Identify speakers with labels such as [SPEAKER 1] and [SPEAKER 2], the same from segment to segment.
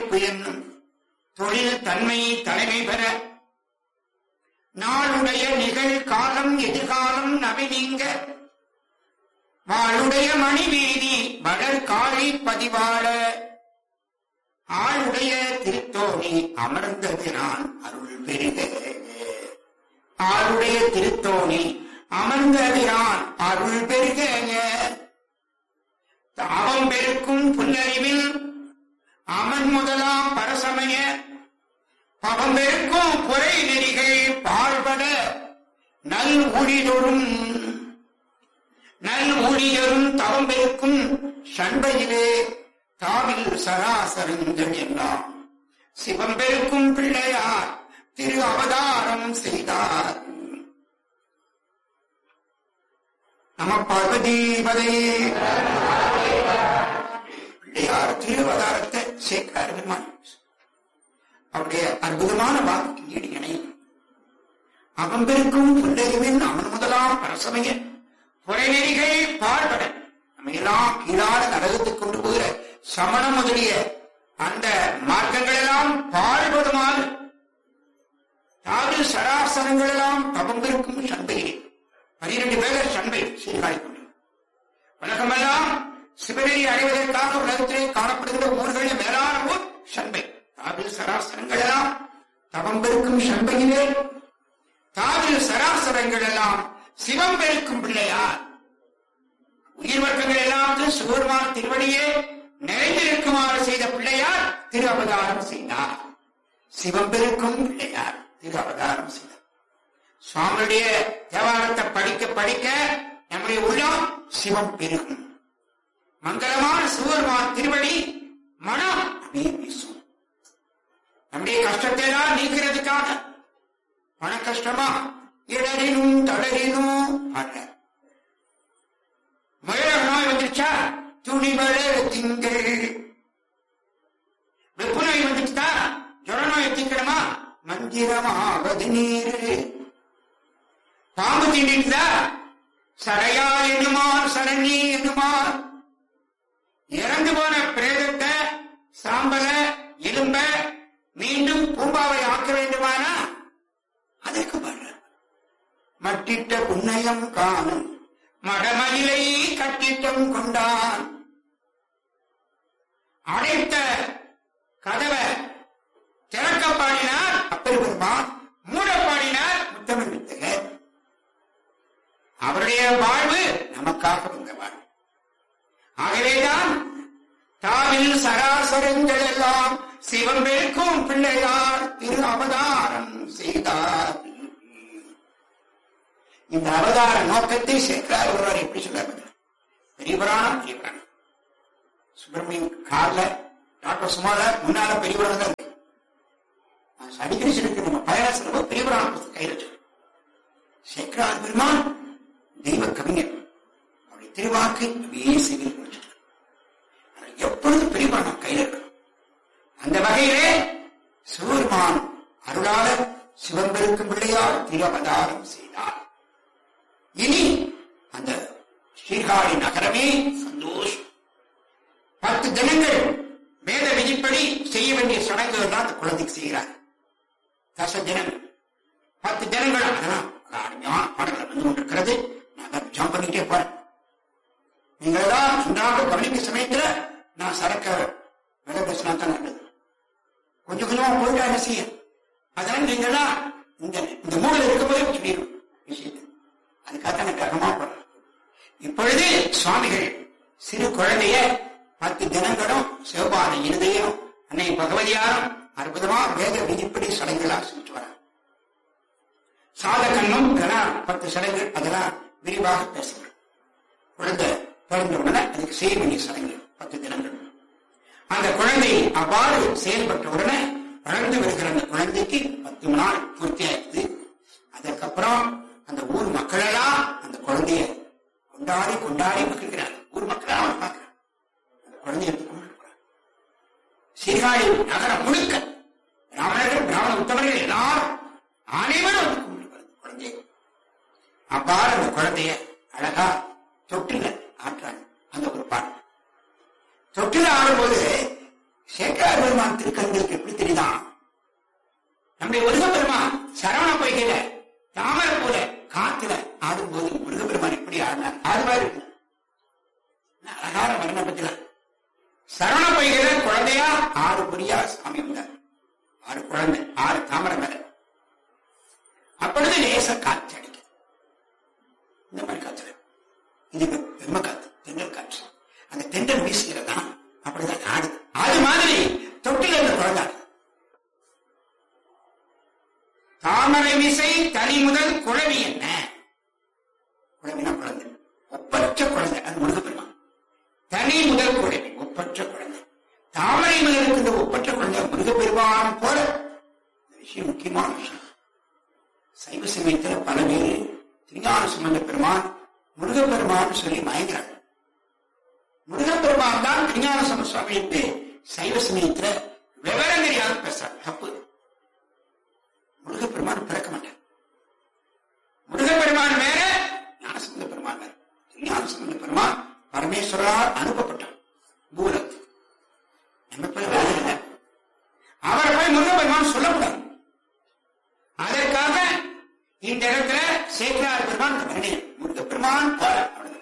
[SPEAKER 1] வாய்ப்பு என்னும் தொழில் தன்மை தலைமை பெற நாளுடைய நிகழ் காலம் எதிர்காலம் நவிநீங்க வாளுடைய மணிவீதி வளர் காலை பதிவாள ஆளுடைய திருத்தோணி அமர்ந்தது நான் அருள் பெருக ஆளுடைய திருத்தோணி அமர்ந்தது நான் அருள் பெருக தாவம் பெருக்கும் புல்லறிவில் அமன் முதலாம் பரசமய பவம் பெருக்கும் புரை நெறிகள் பாழ்பட நல் ஊழிதொரும் நல் ஊழியரும் தவம் பெருக்கும் சண்பையிலே தாவில் சராசரங்கள் எல்லாம் சிவம் பெருக்கும் பிள்ளையார் திரு அவதாரம் செய்தார் நம பார்வதீபதே பிள்ளையார் திரு அவதாரத்தை சேர்க்கிறார் பெருமான் அவருடைய அற்புதமான வாக்கு ஈடு இணையும் அவன் பெருக்கும் புல்லறிவின் அவன் முதலாம் பரசமய புறைநெறிகள் பாழ்பட நம்ம எல்லாம் கீழான நரகத்துக்கு கொண்டு போகிற சமணம் முதலிய அந்த மார்க்கங்கள் எல்லாம் பாழ்படுமாறு தாது சராசரங்கள் எல்லாம் தவம் பெருக்கும் சண்பையிலே பனிரெண்டு பேர் சண்பை சீர்காழி கொண்டு உலகமெல்லாம் சிவநெறி அடைவதற்காக உலகத்திலே காணப்படுகிற ஊர்களில் மேலான ஊர் சண்பை தாது சராசரங்கள் எல்லாம் தவம் பெருக்கும் சண்பையிலே தாது சராசரங்கள் எல்லாம் சிவம் பெருக்கும் பிள்ளையார் உயிர் வர்க்கங்கள் எல்லாம் சிவருமான திருவடியே நிறைந்திருக்குமாறு செய்த பிள்ளையார் திரு அவதாரம் செய்தார் சிவம் பெருக்கும் பிள்ளையார் திரு அவதாரம் செய்தார் சுவாமியுடைய தேவாரத்தை படிக்க படிக்க நம்முடைய உள்ளம் சிவம் பெருகும் மங்களமான சிவருமான் திருவடி மனம் அப்படியே வீசும் நம்முடைய கஷ்டத்தை எல்லாம் நீக்கிறதுக்காக பண கஷ்டமா இடரினும் தளரினும் அல்ல மழை நோய் வந்துருச்சா துணி மழை திங்கள் வெப்பு நோய் வந்துச்சுதா ஜுர நோய் திங்கணுமா மந்திரமாவது நீர் பாம்பு தீண்டிட்டுதா சடையா எண்ணுமார் சரணி எண்ணுமார் இறந்து போன பிரேதத்தை சாம்பல எலும்ப மீண்டும் பூம்பாவை ஆக்க வேண்டுமானா அதற்கு பாடுற மட்டிட்ட புன்னயம் காணும் மடமயிலை கட்டிட்டம் கொண்டான் அடைத்த கதவை திறக்க பாடினார் அப்பெருமான் மூட பாடினார் முத்தமிழ் வித்தகர் அவருடைய வாழ்வு நமக்காக வந்த வாழ்வு ஆகவேதான் தாவில் சராசரங்கள் எல்லாம் சிவம் பெருக்கும் பிள்ளையார் திரு அவதாரம் செய்தார் இந்த அவதார நோக்கத்தை சேர்க்கிறார் ஒருவர் எப்படி சொல்றாரு பெரிய புராணம் பெரிய புராணம் சுப்பிரமணியம் கார்ல டாக்டர் சுமார முன்னால பெரிய புராணம் தான் இருக்கு நான் அடிக்கடி சொல்லிட்டு நம்ம பயணம் பெரிய புராணம் புத்தகம் கையில் வச்சு சேக்கரார் பெருமான் தெய்வ கவிஞர் அவருடைய திருவாக்கு அப்படியே செவில் முடிச்சிருக்கு எப்பொழுதும் பெரிய புராணம் கையில் இருக்கு அந்த வகையிலே சிவபெருமான் அருளாளர் சிவம்பெருக்கும் பிள்ளையார் திருவதாரம் செய்தார் இனி அந்த ஸ்ரீகாழி நகரமே சந்தோஷம் பத்து தினங்கள் வேத விதிப்படி செய்ய வேண்டிய சடங்குகள் தான் அந்த குழந்தைக்கு செய்கிறார் தச தினங்கள் பத்து தினங்கள் அதெல்லாம் அருமையான பாடல்கள் வந்து கொண்டிருக்கிறது நான் அதை ஜம்ப் பண்ணிட்டே போறேன் நீங்கள் எல்லாம் நன்றாக கவனிக்க சமயத்துல நான் சரக்க விலை பேசினா தான் நல்லது கொஞ்சம் கொஞ்சமா போயிட்டா என்ன செய்ய அதனால நீங்கெல்லாம் இந்த இந்த மூலையில் இருக்கும்போதே சொல்லிடும் விஷயத்தை அதுக்காக நான் கர்மமா போறேன் இப்பொழுது சுவாமிகள் சிறு குழந்தைய பத்து தினங்களும் சிவபாத இருதையும் அன்னை பகவதியாரும் அற்புதமா வேத விதிப்படி சடங்குகளா செஞ்சு வர சாத கண்ணும் இதெல்லாம் பத்து சடங்கு அதெல்லாம் விரிவாக பேசுகிறேன் குழந்தை பிறந்த உடனே அதுக்கு செய்ய வேண்டிய சடங்கு பத்து தினங்கள் அந்த குழந்தை அவ்வாறு செயல்பட்ட உடனே வளர்ந்து வருகிற அந்த குழந்தைக்கு பத்து நாள் பூர்த்தி ஆயிடுது அதுக்கப்புறம் அந்த ஊர் மக்கள் எல்லாம் அந்த குழந்தைய கொண்டாடி கொண்டாடி மகிழ்கிறாங்க ஊர் மக்கள் அவன் பார்க்கிறான் அந்த குழந்தைய எடுத்து கொண்டிருக்கிறான் சீர்காழி நகரம் முழுக்க பிராமணர்கள் பிராமண உத்தமர்கள் எல்லாரும் அனைவரும் வந்து கொண்டிருக்கிறது குழந்தைய அவ்வாறு அந்த குழந்தைய அழகா தொட்டில ஆற்றாங்க அந்த ஒரு பாட்டு தொட்டில ஆடும்போது சேக்கார் சேக்கிரார் பெருமான் திருக்கண்களுக்கு எப்படி தெரியுதான் நம்முடைய முருகப்பெருமான் சரவண பொய்கையில தாமரை போல காத்துல ஆடும்போது முருகப்பெருமான் எப்படி ஆடினார் அது மாதிரி இருக்கும் அழகான வர்ணப்பத்துல சரவண பொய்கையில குழந்தையா ஆறு பொரியா சாமி வந்தார் ஆறு குழந்தை ஆறு தாமரை மேல அப்பொழுது லேச காற்று அடிக்குது இந்த மாதிரி காற்று இது வெம்ம காத்து தென்றல் காற்று அந்த தென்றல் வீசுகிறதான் அப்படிதான் ஆடுது அது மாதிரி தொட்டில இருந்த குழந்தை ஆடுது. தாமரை மிசை தனி முதல் குழவி என்ன குழவினா குழந்தை ஒப்பற்ற குழந்தை அது முருகப்பெருமான் தனி முதல் குழவி ஒப்பற்ற குழந்தை தாமரை முதல் இருக்கின்ற ஒப்பற்ற குழந்தை முருகப்பெருமான் போல இந்த விஷயம் முக்கியமான விஷயம் சைவ சமயத்தில் பல பேர் திருஞான சுமந்த பெருமான் முருகப்பெருமான் சொல்லி மயங்கிறாங்க முருகப்பெருமான் தான் திருஞான சம சுவாமி என்று சைவ சமயத்துல விவரம் தெரியாத பேசுறாங்க தப்பு முருகப்பெருமான் பிறக்க மாட்டார் முருகப்பெருமான் வேற ஞானசம்பந்த பெருமான் வேற ஞானசம்பந்த பெருமான் பரமேஸ்வரால் அனுப்பப்பட்டார் பூலத்து நம்ம போய் வேலை இல்லை அவரை போய் முருகப்பெருமான் சொல்லக்கூடாது அதற்காக இந்த இடத்துல சேக்கரார் பெருமான் வருகிறேன் முருகப்பெருமான் போல அவ்வளவுதான்.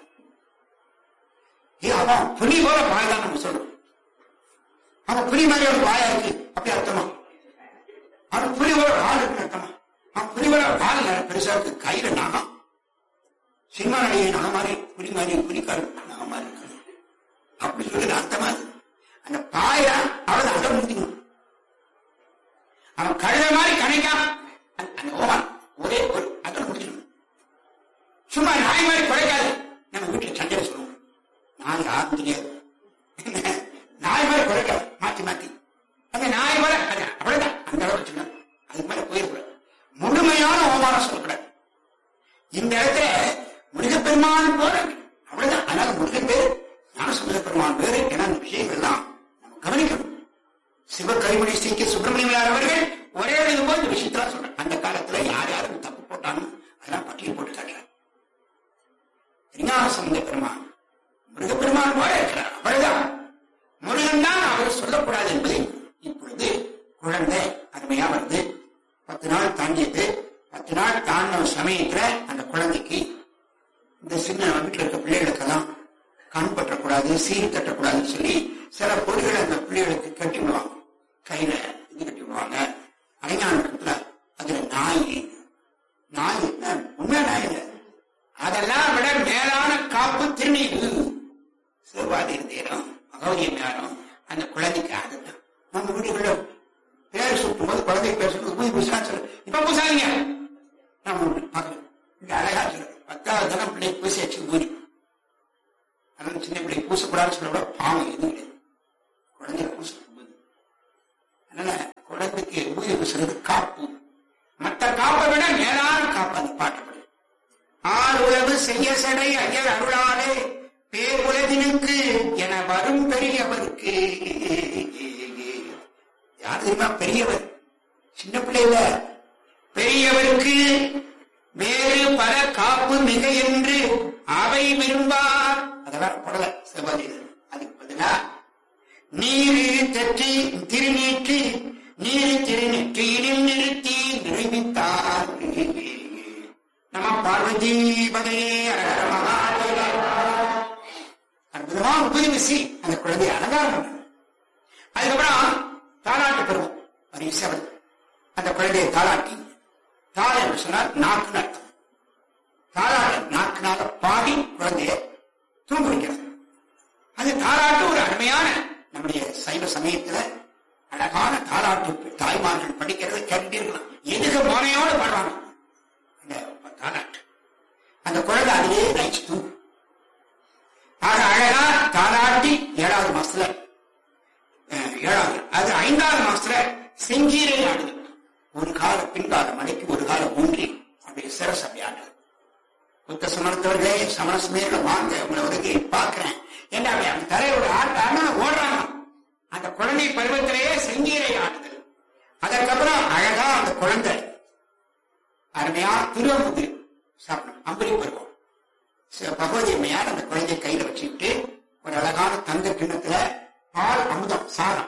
[SPEAKER 1] ஏ, அவன் புலி போல வாய் தான் நம்ம சொல்றோம் அவன் புலி மாதிரி ஒரு வாயா இருக்கு அப்படி அர்த்தமா அவன் புலி போல வால் இருக்கு அர்த்தமா அவன் புலி போல வால் இல்ல, பெருசா இருக்கு கையில நாகம் சினிமா நடிகை நகை மாதிரி புலி மாதிரி புலிக்காரு நகை மாதிரி இருக்கு அப்படி சொல்லுது அர்த்தமா அது அந்த பாயா அவளை அடம் முடிக்கணும் அவன் கழுத மாதிரி கணைக்காம அந்த- அந்த ஓமான் ஒரே ஒரு அதோட முடிச்சிடணும் சும்மா நாய் மாதிரி குறைக்காது நம்ம வீட்டுல சண்டையில சொல்லுவோம் நாய் யாரும் தெரியாது நாய் மாதிரி குறைக்காது மாத்தி மாத்தி அந்த நாய் மாதிரி அது அவ்வளவுதான் அந்த அளவு வச்சுக்கணும் அதுக்கு மேல போயிருக்கூடாது முழுமையான ஓமானம் சொல்லக்கூடாது இந்த இடத்துல முருகப்பெருமான் போல அவ்வளவுதான் அதனால முருகன் பேரு ஞானசுந்தர பெருமான் பேரு என அந்த விஷயங்கள்லாம் நம்ம கவனிக்கணும் சிவ கைமணி ஸ்ரீக்கு சுப்பிரமணியம் அவர்கள் ஒரே இது போல் இந்த விஷயத்தான் சொல்றேன் அந்த காலத்துல யார் யாரும் தப்பு போட்டாலும் அதெல்லாம் பட்டியல் போட்டு காட்டுறாங்க திருஞானசம்பந்த பெருமான் முருகப்பெருமான் போல இருக்கிறார் அவ்வளவுதான் முருகன் தான் அவர் சொல்லக்கூடாது என்பதை இப்பொழுது குழந்தை அருமையா வருது பத்து நாள் தாண்டியது பத்து நாள் தாண்டின சமயத்துல அந்த குழந்தைக்கு இந்த சின்ன வீட்டுல இருக்க பிள்ளைகளுக்கெல்லாம் கண் பற்றக்கூடாது சீரி தட்டக்கூடாதுன்னு சொல்லி சில பொருள்களை அந்த பிள்ளைகளுக்கு கட்டி விடுவாங்க கையில இது கட்டி விடுவாங்க அடைஞானத்துல அதுல நாய் நாய் என்ன? உண்மையா நாய் இல்ல அதெல்லாம் விட மேலான காப்பு திருநீரு சிவபாதி நேரம் மகோதியம் நேரம் அந்த குழந்தைக்கு அதுதான் நம்ம வீடுகளில் பேர் சுட்டும் போது குழந்தை பேர் சுட்டு போய் புதுசா சொல்லு இப்ப புதுசாங்க நம்ம பார்க்கணும் இங்க அழகா சொல்லு பத்தாவது தினம் பிள்ளை பூசி வச்சு ஊறி அதனால சின்ன பிள்ளை பூசக்கூடாதுன்னு சொல்ல பாவம் எதுவும் கிடையாது குழந்தைய பூசும்போது அதனால குழந்தைக்கு ஊதி பூசுறது காப்பு மற்ற காப்பை விட மேலான காப்பு அந்த பாட்டுப்படி ஆள் உழவு செய்ய சடை ஐயர் அருளாலே பேர் உலகினுக்கு என வரும் பெரியவருக்கு யார் தெரியுமா பெரியவர் சின்ன பிள்ளைல பெரியவருக்கு வேறு பல காப்பு மிக என்று அவை விரும்பார் அதெல்லாம் போடல சிவாஜி அதுக்கு பதிலா நீரு தற்றி திருநீற்று நீரு திருநெற்றியிலும் நிறுத்தி நிறைவித்தார் நம பார்வதி பதையே அரஹர மகாதேவா. அற்புதமா உபயோகிச்சு அந்த குழந்தையை அலங்காரம் பண்ணாங்க அதுக்கப்புறம் தாலாட்டு பருவம் பரிசு வருது அந்த குழந்தையை தாலாட்டி தாளம் என்று சொன்னால் நாக்கு அர்த்தம் தாலாட்டு நாக்குனால பாடி குழந்தையை தூங்க வைக்கிறது அது தாலாட்டு ஒரு அருமையான நம்முடைய சைவ சமயத்துல அழகான தாலாட்டு தாய்மார்கள் படிக்கிறது கேட்டுட்டே இருக்கலாம் எதுக்கு மோனையோடு பாடுவாங்க அந்த தாலாட்டு அந்த குழந்தை அதிலே நைச்சு தூங்கும் ஆக அழகா தாலாட்டி ஏழாவது மாசத்துல அஹ், ஏழாவது அது ஐந்தாவது மாசத்துல செங்கீரை ஆடுது ஒரு கால பின்கால மலைக்கு ஒரு கால ஊன்றி அப்படியே சிரஸ் அப்படி ஆடுது புத்த சமணத்தவர்களே சமண சமயம் வாங்க உங்களை உதவி பார்க்கிறேன் என்ன அப்படி அந்த தலையோட ஆட்டான ஓடுறாங்க அந்த குழந்தை பருவத்திலேயே செங்கீரை ஆடுது அதற்கப்புறம் அழகா அந்த குழந்தை அருமையா திருவம்புது சாப்பிடும் அம்புலி பருவம் சில பகவதி அம்மையார் அந்த குழந்தைய கையில வச்சுக்கிட்டு ஒரு அழகான தங்க கிண்ணத்துல பால் அமுதம் சாதம்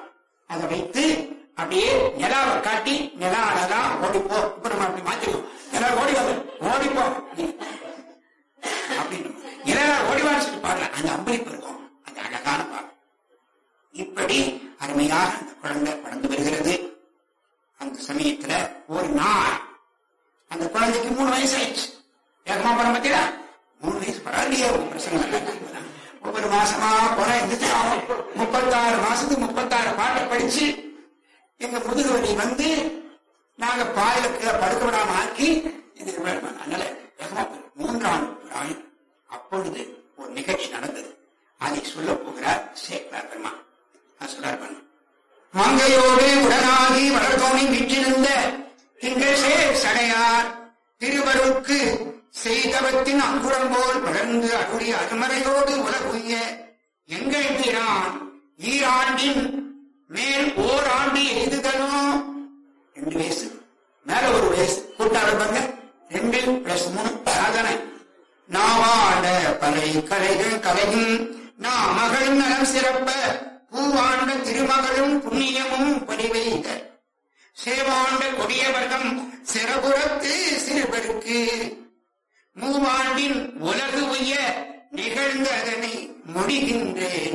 [SPEAKER 1] அதை வைத்து அப்படியே நிலாவை காட்டி நிலாலதான் ஓடிப்போ இப்ப நம்ம அப்படி மாத்திருக்கோம் நிலா ஓடி வந்து ஓடிப்போ அப்படின்னு நிலா ஓடிவான்னு சொல்லி பாடல அந்த அம்பளிப்பு இருக்கும் அந்த அழகான பாடல் இப்படி அருமையாக அந்த குழந்தை வளர்ந்து வருகிறது அந்த சமயத்துல ஒரு நாள் அந்த குழந்தைக்கு மூணு வயசு ஆயிடுச்சு வேகமா போன பத்தியா மூணு வயசு பரவாயில்லையே ஒரு பிரச்சனை இல்லை. ஒவ்வொரு மாசமா போன எந்திரிச்சு ஆகும் முப்பத்தாறு மாசத்துக்கு முப்பத்தாறு பாட்டை படிச்சு எங்க முதுகு வலி வந்து நாங்க பாயில கீழே படுக்க விடாம ஆக்கி இது அதனால வேகமா போய் மூன்றாம் நாள் அப்பொழுது ஒரு நிகழ்ச்சி நடந்தது அதை சொல்ல போகிறார் சேக்கரார் பெருமா நான் சொல்றார் பாருங்க. மங்கையோடு உடனாகி வளர்தோணி விற்றிருந்த திங்கள் சேர் சடையார் திருவருட்கு செய்தவத்தின் அங்குரம் போல் வளர்ந்து அருளி அருமறையோடு உலகுய எங்கள் பிரான் ஈராண்டின் மேல் ஓராண்டு எய்துதலும் ரெண்டு வயசு மேல ஒரு வயசு கூட்டாளர் பாருங்க ரெண்டு பிளஸ் மூணு சாதனை நாவாட பலை கலைகள் கலையும் நான் மகளும் நலம் சிறப்ப பூவாண்ட திருமகளும் புண்ணியமும் பணிவைக சேவாண்ட கொடியவர்தம் சிறபுறத்து சிறுபருக்கு மூவாண்டின் உலகு உய்ய நிகழ்ந்த அதனை முடிகின்றேன்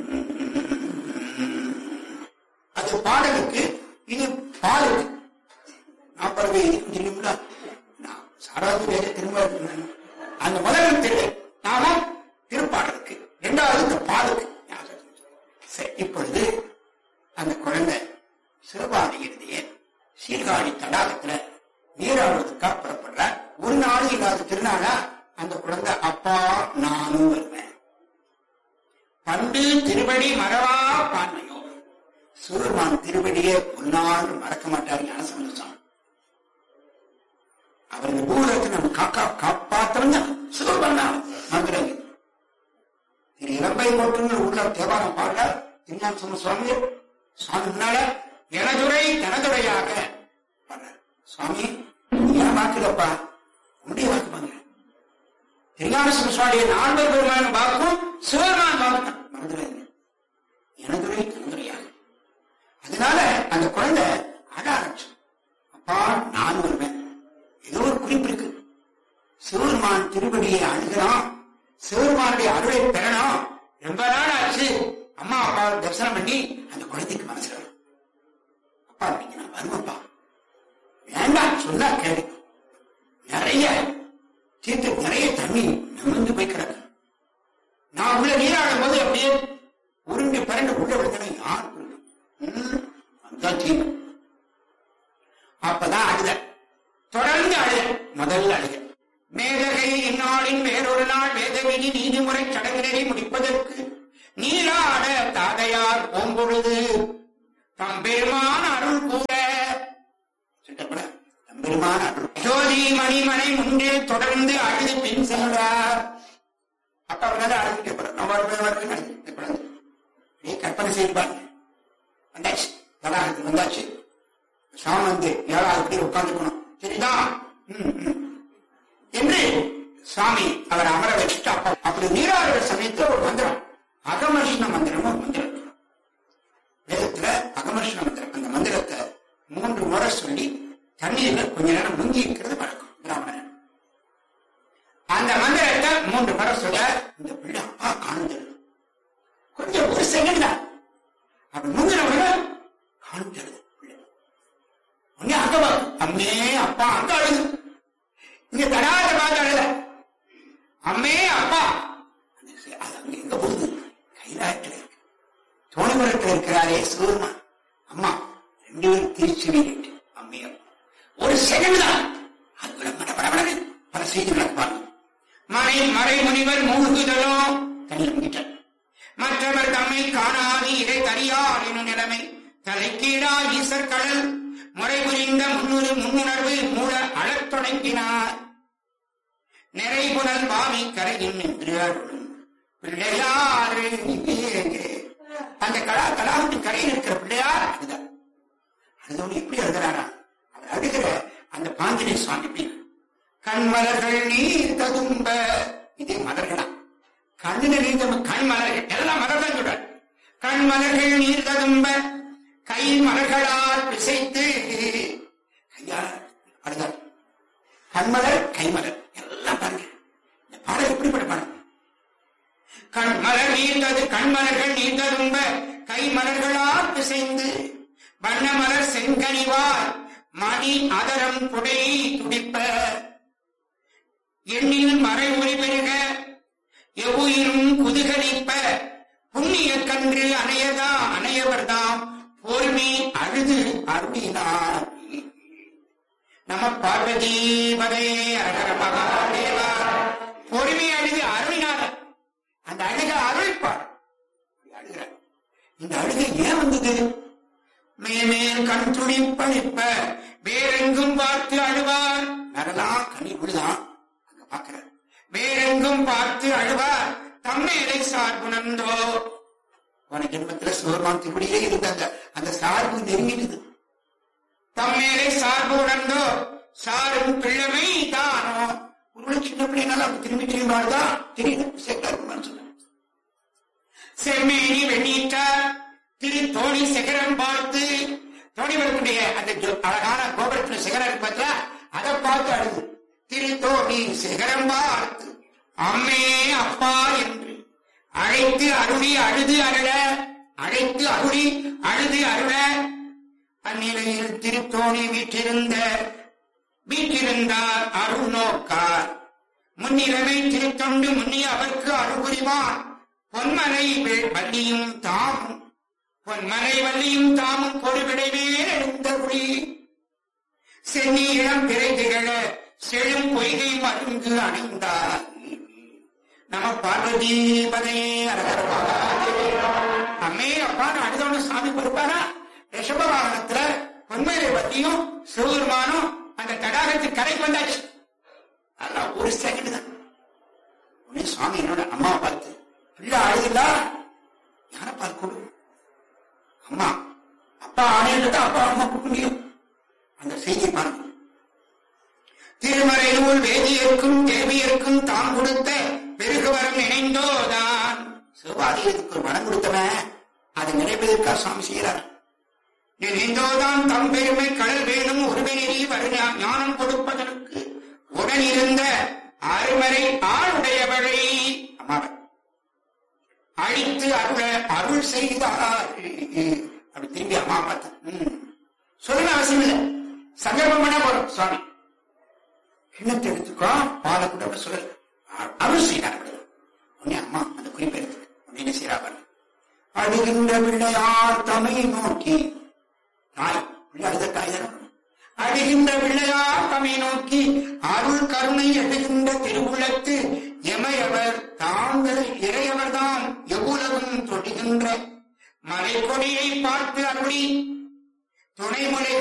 [SPEAKER 1] அது பாடலுக்கு இது பாலுக்கு நாற்பது தெரியுங்களா நான் சாராவது வேற திரும்ப அந்த முதல் திரு நாமும் திருப்பாடலுக்கு இரண்டாவது இந்த பாலுக்கு ஞாபகம். சரி இப்பொழுது அந்த குழந்தை சிவபாதி எழுதிய சீர்காழி தடாகத்துல நீராடுவதற்காக புறப்படுறார் ஒரு நாள் இல்லாத திருநாளா அந்த குழந்தை அப்பா நானும் வருவேன் பண்டு திருவடி மறவா பான்மையோ சூரமான் திருவடியை பொன்னாள் மறக்க மாட்டார் ஞானசம்பந்த சுவாமி அவர் இந்த பூலகத்தை நம்ம காக்கா காப்பாத்தவன் தான் சிவபெருமான் தான் மறந்துடாங்க திரு இளம்பை மட்டும் உள்ள தேவாரம் பாட திருஞான சம்பந்த சுவாமி சுவாமி முன்னால எனதுரை தனதுரையாக பாடுறார். சுவாமி நீ என் வாக்குலப்பா உன்னுடைய வாக்கு பாங்க திருஞான சம்பந்த சுவாமியை நான்கு பெருமான வாக்கும் சிவபெருமான் வாக்கு தான் மறந்துடாங்க எனதுரை தனதுரையாக அதனால அந்த குழந்தை அட ஆரம்பிச்சு அப்பா நான் வருவேன் ஏதோ ஒரு குறிப்பு இருக்கு சிவபெருமான் திருவடியை அணுகிறோம் சிவபெருமானுடைய அருளை பெறணும் ரொம்ப நாள் ஆச்சு அம்மா அப்பா தரிசனம் பண்ணி அந்த குழந்தைக்கு மனசுல வரும். அப்பா இன்னைக்கு நான் வருவேன்ப்பா வேண்டாம் சொன்னா கேடு நிறைய தீர்த்து நிறைய தண்ணி நிமிர்ந்து போய் கிடக்கு நான் உள்ள நீராடும் போது அப்படியே உருண்டு பரண்டு உள்ள விழுந்தன யார் உருண்டு? ம், அதுதான் தீர்வு அப்பதான் அழுத தொடர்ந்து அழுத முதல்ல அழுத மேதகை இந்நாளின் வேறொரு நாள் வேதவினி நீதிமுறை சடங்கினை முடிப்பதற்கு நீராட தாதையார் ஓம்பொழுது தம்பெருமான் அருள் கூட சிட்டப்பட தம்பெருமான் அருள் ஜோதி மணிமனை முன்னே தொடர்ந்து அழுது பின் சென்றார் அப்ப அவர்கள் அழுதுட்டே போறார் நம்ம வரைக்கும் அழுதுட்டே போறாரு அப்படியே கற்பனை செய்து பாருங்க வந்தாச்சு தடாகத்துக்கு வந்தாச்சு சாமி வந்து ஏழாவது பேர் உட்கார்ந்துக்கணும் சரிதா ம், ம். என்று சாமி அவர் அமர வச்சுட்டு அப்ப அப்படி நீராடுற சமயத்துல ஒரு மந்திரம் அகமர்ஷண மந்திரம் ஒரு மந்திரம் இருக்கு. வேதத்துல அகமர்ஷண மந்திரம் அந்த மந்திரத்தை மூன்று முறை சொல்லி தண்ணீர்ல கொஞ்ச நேரம் முங்கி இருக்கிறது வழக்கம் பிராமணன் அந்த மந்திரத்தை மூன்று முறை சொல்ல இந்த பிள்ளை அப்பா காணுது கொஞ்சம் ஒரு செகண்ட் தான் அப்படி முந்தின விட காணுது பிள்ளை உடனே அங்க வா. அம்மே அப்பா அங்க அழுது இங்க தடாத பார்த்து அழுத அம்மே அப்பா அது சரி, அது அங்க எங்க போகுது கைலாயத்தில் இருக்கு தோணிமரத்தில் இருக்கிறாரே சூர்மா அம்மா ரெண்டு பேரும் திருச்சி வீட்டு அம்மையா ஒரு செகண்ட் தான் அதுக்குள்ள மடபடபடன்னு பல செய்தி நடப்பாங்க மறை மறை முனிவர் மூழ்குதலும் தண்ணீர் முங்கிட்டார் மற்றவர் தம்மை காணாது இதை தறியார் எனும் நிலைமை தலைக்கீழா ஈசர் கடல் முறை புரிந்த முன்னுறு முன்னுணர்வு மூட அழத் தொடங்கினார் நிறைபுணல் பாவி கரையின் நின்று அருளும் பிள்ளையாறு அந்த கடா கடாவின் கரையில் இருக்கிற பிள்ளையார் அதுதான் அதுதான் எப்படி எழுதுறாரா அவர் அழுகிற அந்த பாந்தினை சுவாமி எப்படி கண்மலர்கள் நீர் ததும்ப இது மலர்களா கண்ணின நீர் ததும்ப கண் மலர்கள் எல்லாம் மலர் தான் சொல்றார் கண்மலர்கள் நீர் ததும்ப கை மலர்களால் பிசைத்து ஐயா அழுதார் கண்மலர் கைமலர் எல்லாம் பாருங்க இந்த பாடல் எப்படிப்பட்ட பாடல் கண்மலர் நீந்தது கண்மலர்கள் நீந்ததும்ப கை மலர்களால் பிசைந்து வண்ணமலர் செங்கனிவார் மணி அதரம் புடை துடிப்ப எண்ணில் மறை ஒளி பெருக எவ்வுயிரும் குதுகலிப்ப புண்ணிய கன்று அணையதா அணையவர்தாம் போர்மி அழுது அருளினார் நம பார்வதி பதே அரகர மகாதேவா பொறுமை அழுது அருளினார் அந்த அழுக அருள்பார் அழுகிறார் இந்த அழுகை ஏன் வந்தது மேமேல் கண் துடிப்பழிப்ப வேறெங்கும் பார்த்து அழுவார் நரலாம் கண்ணீர் விழுதான் அங்க பாக்குறார் வேறெங்கும் பார்த்து அழுவார் தம்மேலை சார்புணர்ந்தோ போன ஜென்மத்துல சிவருமான் திருப்படியே இருந்தாங்க அந்த சார்பு நெருங்கிடுது தம்மேலை சார்பு உணர்ந்தோ சாரும் பிள்ளைமை தானோ ஒரு சின்ன பிள்ளைனால அவங்க திரும்பி திரும்பி வாழ்தா தெரியல சேர்க்காருமான்னு சொன்னாங்க செம்மேனி வெண்ணீட்டார் திரு தோணி சிகரம் பார்த்து தோணிவரக்கூடிய அந்த ஜோ- அழகான கோபுரத்துல சிகரம் இருக்கு பார்த்தா அதை பார்த்து அழுது திரு தோணி சிகரம் பார்த்து அம்மே அப்பா என்று அழைத்து அருளி அழுது அருள அழைத்து அருளி அழுது அருள அந்நிலையில் திருத்தோணி வீற்றிருந்த வீற்றிருந்தார் அருள் நோக்கார் முன்னிலைமை திருத்தொண்டு முன்னிய அவர்க்கு அருள்புரிவான் பொன்மலை வே- வள்ளியும் தாமும் பொன்மலை வள்ளியும் தாமும் பொறுவிடைவே எழுந்த ஒளி சென்னி இளம் பிறை திகழ செழும் பொய்கை மருங்கு அணிந்தார் நம பார்வதி பதே அம்மே அப்பான்னு அழுதவன சாமி கொடுப்பாரா ரிஷப வாகனத்துல பொன்மலை வள்ளியும் சிவபெருமானும் அந்த தடாகத்துக்கு கரைக்கு வந்தாச்சு அதெல்லாம் ஒரு செகண்ட் தான் உடனே சுவாமி என்னோட அம்மாவை பார்த்து பிள்ளை அழுதுல யாரை பார்க்க கொடு அம்மா அப்பா ஆணையிட்டு அப்பா அம்மா கொடுக்க முடியும் அந்த செய்தியை பாருங்க திருமறை நூல் வேதியருக்கும் தேவியருக்கும் தாம் கொடுத்த பெருகுவரம் நினைந்தோதான் சிவாதிகளுக்கு ஒரு வரம் கொடுத்தவன் அதை நிறைவேற்கா சுவாமி செய்கிறார் நினைந்தோதான் தம் பெருமை கடல் வேணும் ஒருவனெறி வரு ஞா- ஞானம் கொடுப்பதற்கு உடன் இருந்த அருமறை ஆளுடையவளை அம்மாவை அழித்து அருள அருள் செய்தார் அப்படி திரும்பி அம்மா பார்த்தேன் ம். சொல்லணும் அவசியம் இல்லை சங்கல்பம் பண்ண போறோம் சுவாமி கிண்ணத்தை எடுத்துக்கோ பாலை கூட அப்படி சொல்லல அ- அருள் செய்தார் உடனே அம்மா அந்த குறிப்பை எடுத்து உடனே என்ன செய்யறா பாருங்க அழுகின்ற பிள்ளையார் தமை நோக்கி தாய் பிள்ளை அழுத தாய் தானே அழுகின்ற பிள்ளையார் தமை நோக்கி அருள் கருணை எழுகின்ற திருவுளத்து எமையவர் தாங்கள் இறையவர்தாம் எவ்வுலகும் தொடுகின்ற மலைக்கொடியை பார்த்து அருளி துணைமுலை